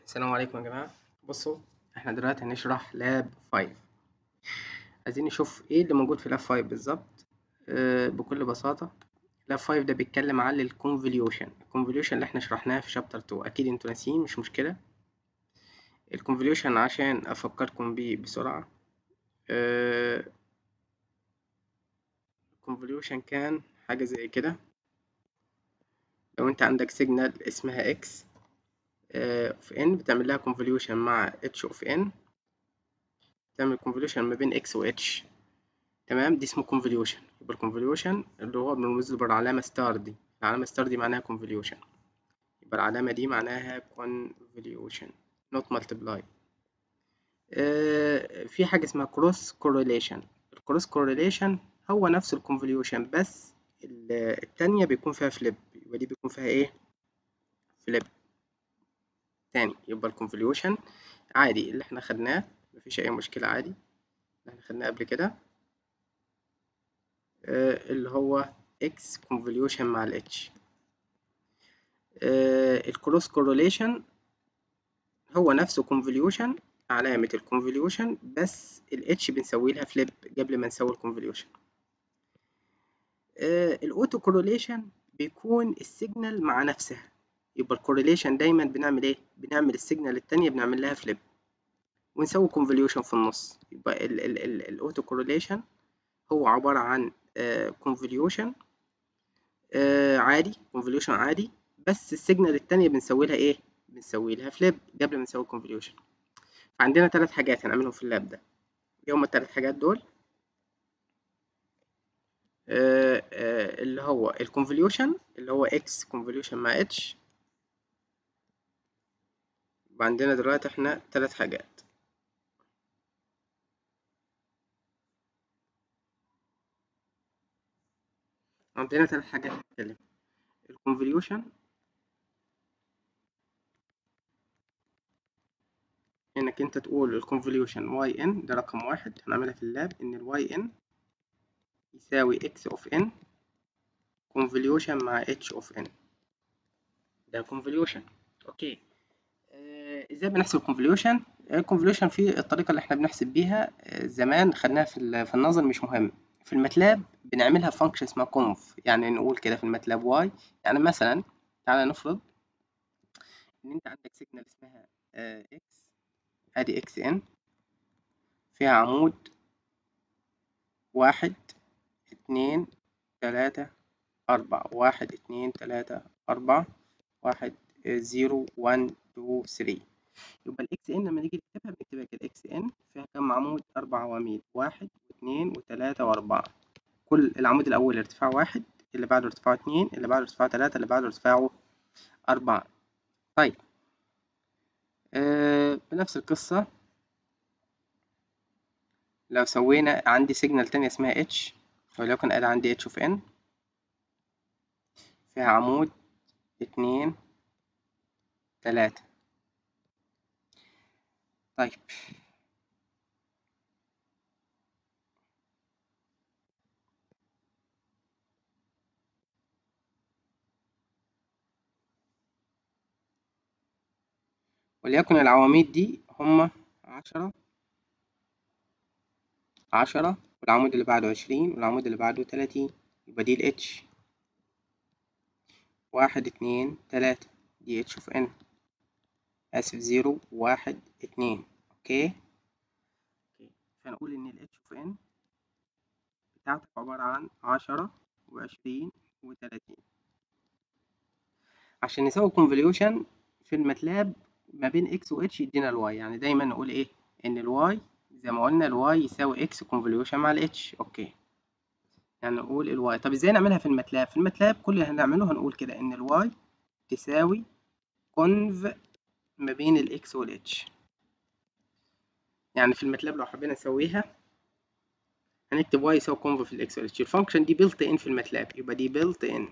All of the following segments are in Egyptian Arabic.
السلام عليكم يا جماعة بصوا احنا دلوقتي هنشرح لاب 5 عايزين نشوف ايه اللي موجود في لاب 5 بالظبط آه بكل بساطة لاب 5 ده بيتكلم عن الكونفوليوشن الكونفوليوشن اللي احنا شرحناه في شابتر 2 اكيد انتوا ناسيين مش مشكلة الكونفوليوشن عشان افكركم بيه بسرعة آه الكونفوليوشن كان حاجة زي كده لو انت عندك سيجنال اسمها اكس اوف ان بتعمل لها convolution مع اتش اوف ان تعمل convolution ما بين اكس و اتش تمام دي اسمه convolution يبقى الكونفوليوشن اللي هو بنرمز له بالعلامة ستار دي العلامة ستار دي معناها convolution يبقى العلامة دي معناها convolution not multiply آه في حاجة اسمها cross correlation الكروس correlation هو نفس الكونفوليوشن بس التانية بيكون فيها فليب يبقى دي بيكون فيها ايه فليب تاني يبقى الكونفوليوشن عادي اللي احنا خدناه مفيش اي مشكلة عادي اللي احنا خدناه قبل كده آه اللي هو x convolution مع ال h آه الكروس كوروليشن هو نفسه convolution علامة الكونفوليوشن بس ال h بنسوي لها فليب قبل ما نسوي الكونفوليوشن آه الاوتو كوروليشن بيكون السيجنال مع نفسها يبقى الكورليشن دايما بنعمل ايه بنعمل السيجنال التانية بنعمل لها فليب ونسوي كونفوليوشن في النص يبقى الاوتو كورليشن هو عبارة عن كونفوليوشن عادي كونفوليوشن عادي بس السيجنال التانية بنسوي لها ايه بنسوي لها فليب قبل ما نسوي كونفوليوشن فعندنا ثلاث حاجات هنعملهم في اللاب ده ايه هما الثلاث حاجات دول آه آه اللي هو الكونفوليوشن اللي هو اكس كونفوليوشن مع اتش وعندنا دلوقتي احنا ثلاث حاجات عندنا ثلاث حاجات نتكلم الكونفوليوشن انك انت تقول الكونفوليوشن واي ان ده رقم واحد هنعملها في اللاب ان الواي ان يساوي اكس اوف ان كونفوليوشن مع اتش اوف ان ده كونفوليوشن اوكي ازاي بنحسب الكونفوليوشن الكونفوليوشن في الطريقه اللي احنا بنحسب بيها زمان خدناها في في النظر مش مهم في الماتلاب بنعملها فانكشن اسمها كونف يعني نقول كده في الماتلاب واي يعني مثلا تعالى نفرض ان انت عندك سيجنال اسمها اكس ادي اكس ان فيها عمود واحد اتنين تلاتة أربعة واحد اتنين تلاتة أربعة واحد زيرو وان تو ثري يبقى الاكس ان لما نيجي نكتبها بنكتبها كده اكس ان فيها كم عمود أربع عواميد واحد واثنين وثلاثة وأربعة كل العمود الأول ارتفاعه واحد اللي بعده ارتفاعه اتنين اللي بعده ارتفاعه تلاتة اللي بعده ارتفاعه أربعة طيب آه بنفس القصة لو سوينا عندي سيجنال تانية اسمها اتش وليكن ادي عندي اتش اوف ان فيها عمود اتنين تلاتة طيب وليكن العواميد دي هما عشرة عشرة والعمود اللي بعده عشرين والعمود اللي بعده تلاتين يبقى دي الاتش واحد اتنين تلاتة دي اتش اوف ان اسف زيرو واحد اتنين اوكي اوكي فنقول ان الاتش اوف ان بتاعتك عبارة عن عشرة وعشرين وتلاتين عشان نسوي كونفوليوشن في الماتلاب ما بين اكس و اتش يدينا الواي يعني دايما نقول ايه ان الواي زي ما قلنا الواي يساوي اكس كونفوليوشن مع الاتش اوكي يعني نقول الواي طب ازاي نعملها في الماتلاب في الماتلاب كل اللي هنعمله هنقول كده ان الواي تساوي كونف ما بين الاكس والاتش يعني في الماتلاب لو حبينا نسويها هنكتب واي يساوي كونف في الاكس والاتش الفانكشن دي بيلت ان في الماتلاب يبقى دي بيلت ان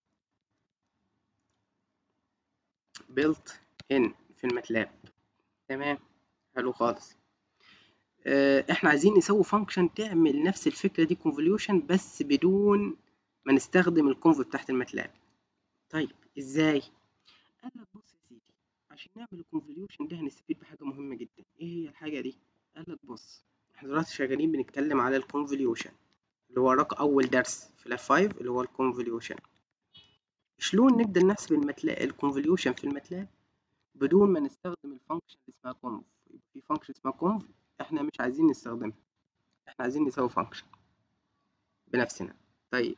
بيلت ان في الماتلاب تمام حلو خالص احنا عايزين نسوي فانكشن تعمل نفس الفكره دي كونفوليوشن بس بدون ما نستخدم الكونف بتاعت الماتلاب طيب ازاي قال لك بص يا سيدي عشان نعمل الكونفوليوشن ده هنستفيد بحاجه مهمه جدا ايه هي الحاجه دي قال لك بص احنا دلوقتي شغالين بنتكلم على الكونفوليوشن اللي هو رقم اول درس في لاب 5 اللي هو الكونفوليوشن شلون نقدر نحسب المتلا الكونفوليوشن في الماتلاب بدون ما نستخدم الفانكشن اللي اسمها conv في فانكشن اسمها conv احنا مش عايزين نستخدمها احنا عايزين نسوي فانكشن بنفسنا طيب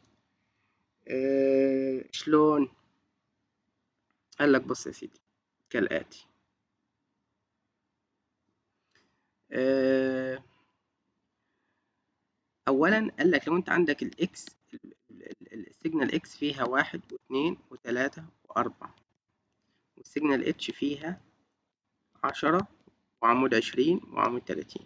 اه شلون قال لك بص يا سيدي كالآتي اه اولا قال لك لو انت عندك الاكس السيجنال اكس فيها واحد واثنين وثلاثة واربعة والسيجنال اتش فيها عشرة وعمود عشرين وعمود تلاتين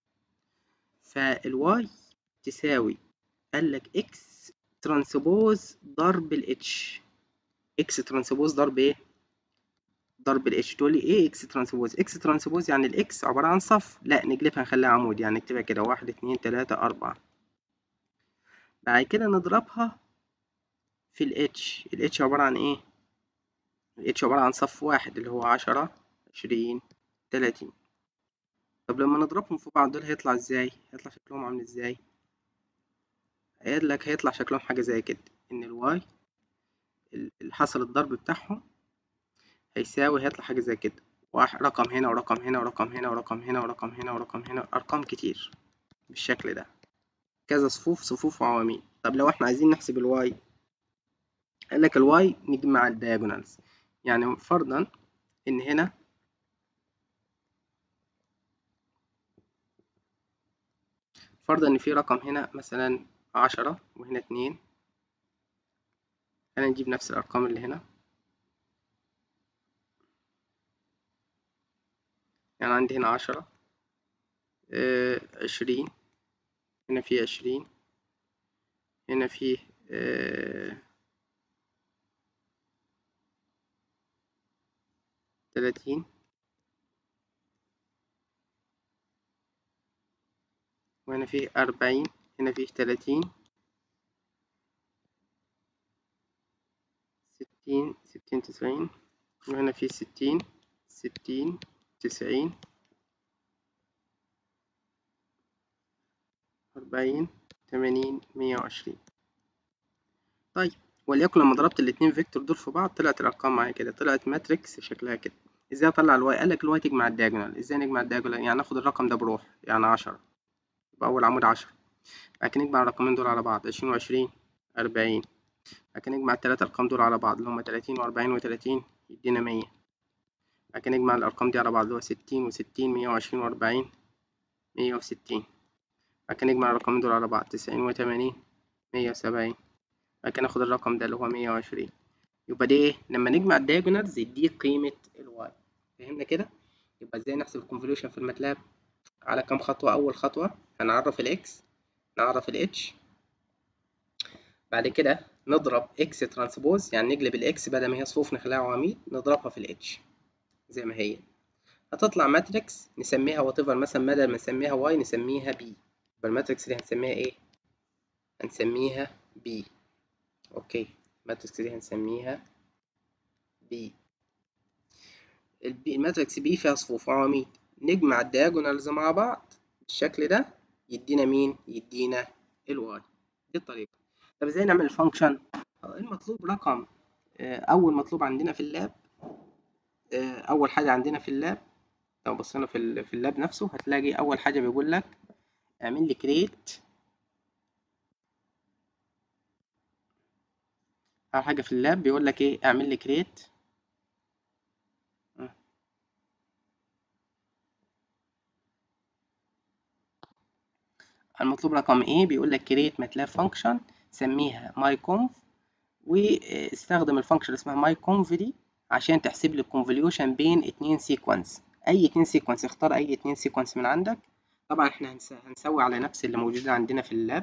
فالواي تساوي قال لك اكس ترانسبوز ضرب الاتش اكس ترانسبوز ضرب ايه ضرب الاتش تقول لي ايه اكس ترانسبوز اكس ترانسبوز يعني الاكس عبارة عن صف لا نقلبها نخليها عمود يعني نكتبها كده واحد اتنين تلاتة اربعة بعد كده نضربها في الاتش الاتش عبارة عن ايه الاتش عبارة عن صف واحد اللي هو عشرة عشرين تلاتين طب لما نضربهم في بعض دول هيطلع ازاي هيطلع شكلهم عامل ازاي قال لك هيطلع شكلهم حاجة زي كده ان الواي اللي حصل الضرب بتاعهم هيساوي هيطلع حاجة زي كده واحد رقم هنا ورقم هنا ورقم هنا ورقم هنا ورقم هنا ورقم هنا أرقام كتير بالشكل ده كذا صفوف صفوف وعواميد طب لو احنا عايزين نحسب الواي قال لك الواي نجمع الدياجونالز يعني فرضا ان هنا فرضا ان في رقم هنا مثلا عشرة وهنا اتنين خلينا نجيب نفس الارقام اللي هنا يعني عندي هنا عشرة آه عشرين هنا في عشرين هنا في آه تلاتين وهنا في أربعين هنا في تلاتين ستين ستين تسعين وهنا في ستين ستين تسعين أربعين تمانين مية وعشرين طيب وليكن لما ضربت الاتنين فيكتور دول في بعض طلعت الأرقام معايا كده طلعت ماتريكس شكلها كده ازاي اطلع الواي قال لك الواي تجمع الدياجونال ازاي نجمع الدياجونال يعني ناخد الرقم ده بروح يعني عشرة يبقى أول عمود عشرة بعد كده نجمع الرقمين دول على بعض عشرين وعشرين أربعين بعد كده نجمع التلات أرقام دول على بعض اللي هما تلاتين وأربعين وتلاتين يدينا مية بعد كده نجمع الأرقام دي على بعض اللي هو ستين وستين مية وعشرين وأربعين مية وستين بعد كده نجمع الرقمين دول على بعض تسعين وتمانين مية وسبعين بعد كده ناخد الرقم ده اللي هو مية وعشرين يبقى ده ايه لما نجمع الدايجونالز يديك قيمة الواي فهمنا كده يبقى ازاي نحسب الكونفوليوشن في الماتلاب على كام خطوة أول خطوة هنعرف الإكس نعرف الإتش بعد كده نضرب إكس ترانسبوز يعني نقلب الإكس بدل ما هي صفوف نخليها عواميد نضربها في الإتش زي ما هي هتطلع ماتريكس نسميها واتيفر مثلا بدل ما نسميها واي نسميها بي يبقى الماتريكس دي هنسميها ايه هنسميها بي اوكي الماتريكس دي هنسميها بي الماتريكس بي فيها صفوف عواميد نجمع الدياجونالز مع بعض بالشكل ده يدينا مين يدينا الواي دي الطريقة طب ازاي نعمل الفانكشن المطلوب رقم اول مطلوب عندنا في اللاب اول حاجة عندنا في اللاب لو بصينا في في اللاب نفسه هتلاقي اول حاجة بيقول لك اعمل لي كريت اول حاجة في اللاب بيقول لك ايه اعمل لي كريت المطلوب رقم ايه بيقول لك create ماتلاب فانكشن سميها myconv واستخدم الفانكشن اللي اسمها myconv دي عشان تحسب لي الكونفوليوشن بين اتنين سيكونس اي اتنين سيكونس اختار اي اتنين سيكونس من عندك طبعا احنا هنسوي على نفس اللي موجود عندنا في اللاب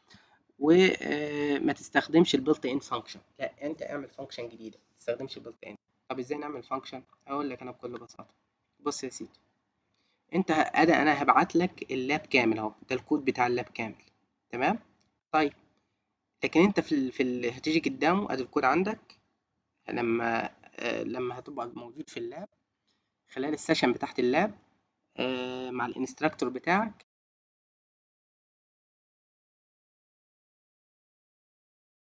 وما تستخدمش البلت ان فانكشن لا انت اعمل فانكشن جديده ما تستخدمش البلت ان طب ازاي نعمل فانكشن اقول لك انا بكل بساطه بص يا سيدي انت انا انا هبعت لك اللاب كامل اهو ده الكود بتاع اللاب كامل تمام طيب لكن انت في ال... في ال... هتيجي قدامه ادي الكود عندك لما آه لما هتبقى موجود في اللاب خلال السيشن بتاعت اللاب آه، مع الانستراكتور بتاعك